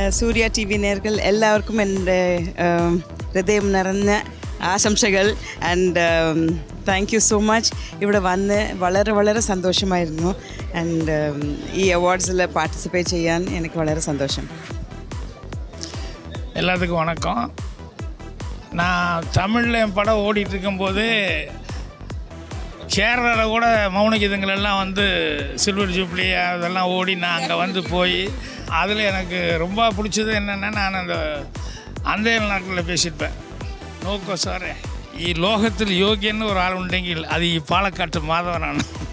സൂര്യ T V നേர்கள் എല്ലാവർക്കും എൻ്റെ um, ഹൃദയം നിറഞ്ഞ ആശംസകൾ and thank you so much ഇവിടെ വന്ന് വളരെ വളരെ സന്തോഷമായിരുന്നു ആൻഡ് ഈ അവാർഡ്സിൽ പാർട്ടിസിപ്പേറ്റ് ചെയ്യാൻ എനിക്ക് വളരെ സന്തോഷം எல்லாத்துக்கும் வணக்கம் நான் தமிழில் என் படம் ஓடிட்டு இருக்கும்போது கேரளாவில் கூட மௌனகீதங்கள் எல்லாம் வந்து சில்வர் ஜூப்ளி அதெல்லாம் ஓடி நான் அங்கே வந்து போய் அதில் எனக்கு ரொம்ப பிடிச்சது என்னென்னா நான் அந்த அந்த நாட்டில் பேசியிருப்பேன் நோக்கோ சாரே ഈ ലോകത്തിൽ യോഗ്യൻ ഒരു ആളുണ്ടെങ്കിൽ അത് ഈ പാലക്കാട്ട് മാധവനാണ്